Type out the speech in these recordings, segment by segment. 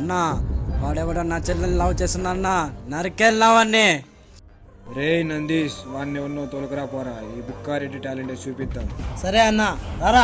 అన్నా వాడెవడో నా చెల్లెల్ని లవ్ చేస్తున్నా నరికెళ్ళావన్నీ రే నందీష్ వాడిని ఎవరినో తొలకరా పోరా ఈ బుక్కారెడ్డి టాలెంట్ చూపిద్దాం సరే అన్నా రారా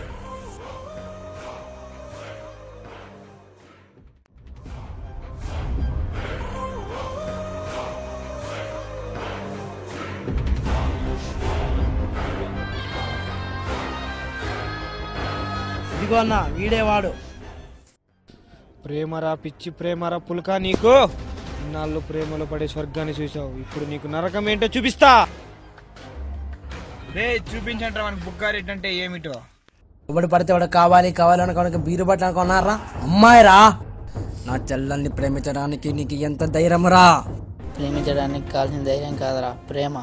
ఇదిగో అన్న వీడేవాడు ప్రేమరా పిచ్చి ప్రేమరా పులక నీకు ఇన్నాళ్ళు ప్రేమలో పడే స్వర్గాన్ని చూసావు ఇప్పుడు నీకు నరకం ఏంటో చూపిస్తా రే చూపించండి మనకి బుక్కారెడ్డి అంటే ఏమిటో ఎవడు పడితే వాడు కావాలి కావాలి అనుకోవడానికి బీరు బట్టలు అనుకున్నారా అమ్మాయిరా నా చెల్లెల్ని ప్రేమించడానికి నీకు ఎంత ధైర్యమురా ప్రేమించడానికి కావాల్సిన ధైర్యం కాదురా ప్రేమ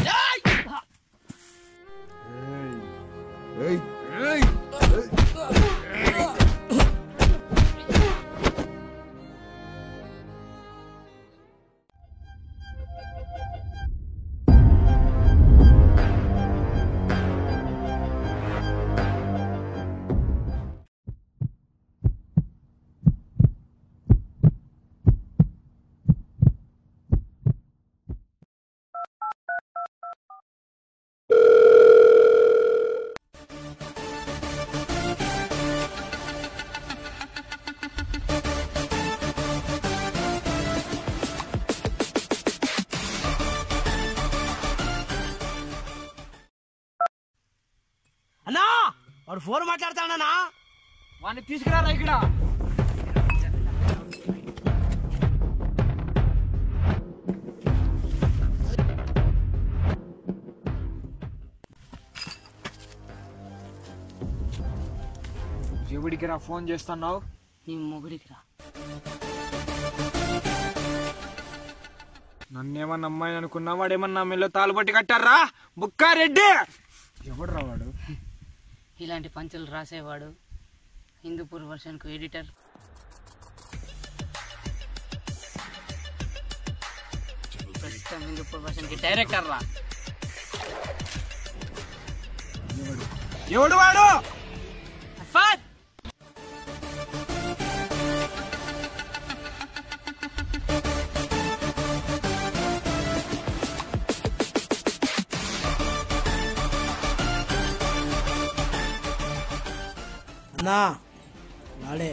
అన్నా వాడు ఫోన్ మాట్లాడతాడన్నా వాడిని తీసుకురారా ఇక్కడ ఎవడికి రా ఫోన్ చేస్తున్నావు నీ మొగుడికి రా నన్నేమన్నా అమ్మాయి అనుకున్నా వాడేమన్నా మెల్లో తాలుబట్టి కట్టారా బుక్కారెడ్డి ఎవడు రా వాడు ఇలాంటి పంచులు రాసేవాడు హిందూపూర్ వర్షన్కు ఎడిటర్ ప్రస్తుతం హిందూపూర్ వర్షన్కి డైరెక్టర్ రా ఎవడు వాడు అఫాద్ అన్నా వాడే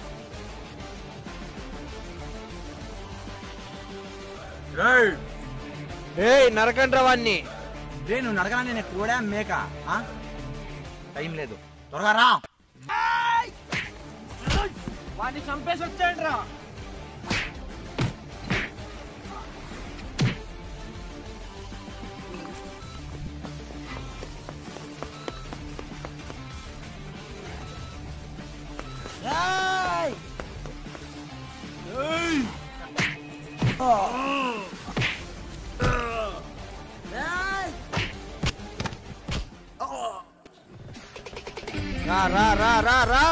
ఏయ్ నరకండ్రా వాణ్ణి రే నువ్వు నడగనా నేను కూడా మేక ఆ? టైం లేదు త్వరగా రా వాడిని చంపేసి వచ్చాడు రా రా రా రా రా రా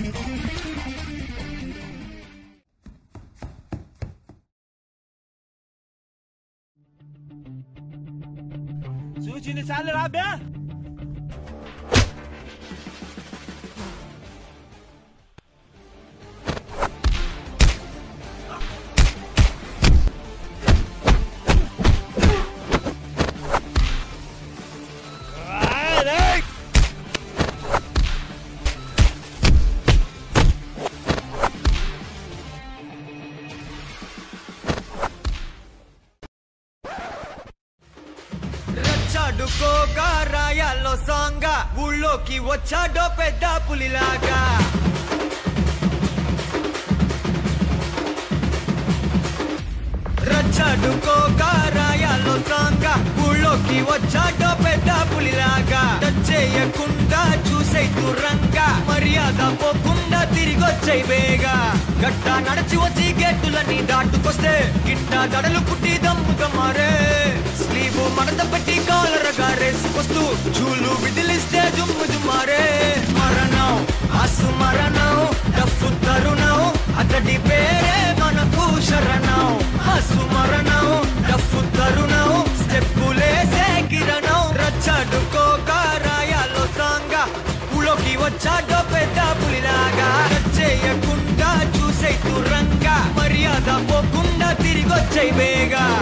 చూసింది చాలు రా బే రచ్చాడుకోగా రాయాల్లో సాంగా ఊళ్ళోకి వచ్చాడో పెద్ద పులిలాగా రచ్చాడుకోగా రాయాల్లో సాంగా ఊళ్ళోకి వచ్చాడో పెద్ద పులిలాగా టచ్ చేయకుండా చూసే దూరంగా మర్యాద పోకుండా తిరిగొచ్చే వేగా గట్ట నడిచి వచ్చి గేటులని దాటుకొస్తే గిట్ట దడలు పుట్టి దమ్ముగా మారే స్లీవ్ మడత పెట్టి కాలరగా రేసుకొస్తూ చూలు విదిలిస్తే జుమ్ము జుమ్మారే మరణం ఆసు మరణం డఫు తరుణం అతడి పేరే మనకు శరణం ఆసు మరణం డఫు తరుణం స్టెప్పులేసే కిరణం రచ్చడుకోక రాయాలో సాంగా ఊళ్ళోకి వచ్చాడో పెద్ద పులిలాగా టచ్ చేయకుండా చూసే దూరంగా వచ్చే బేగా